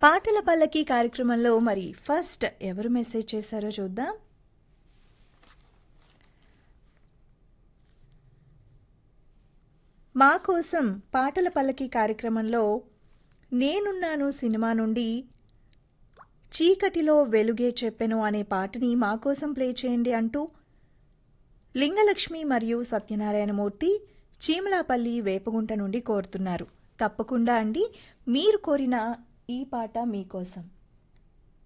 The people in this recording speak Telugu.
పాటల పల్లకి కార్యక్రమంలో మరి ఫస్ట్ ఎవరు మెసేజ్ చేశారో చూద్దాం మా కోసం పాటల పల్లకి కార్యక్రమంలో నేనున్నాను సినిమా నుండి చీకటిలో వెలుగే చెప్పెను అనే పాటని మా కోసం ప్లే చేయండి అంటూ లింగలక్ష్మి మరియు సత్యనారాయణమూర్తి చీమలాపల్లి వేపగుంట నుండి కోరుతున్నారు తప్పకుండా అండి మీరు కోరిన ఈ పాట మీకోసం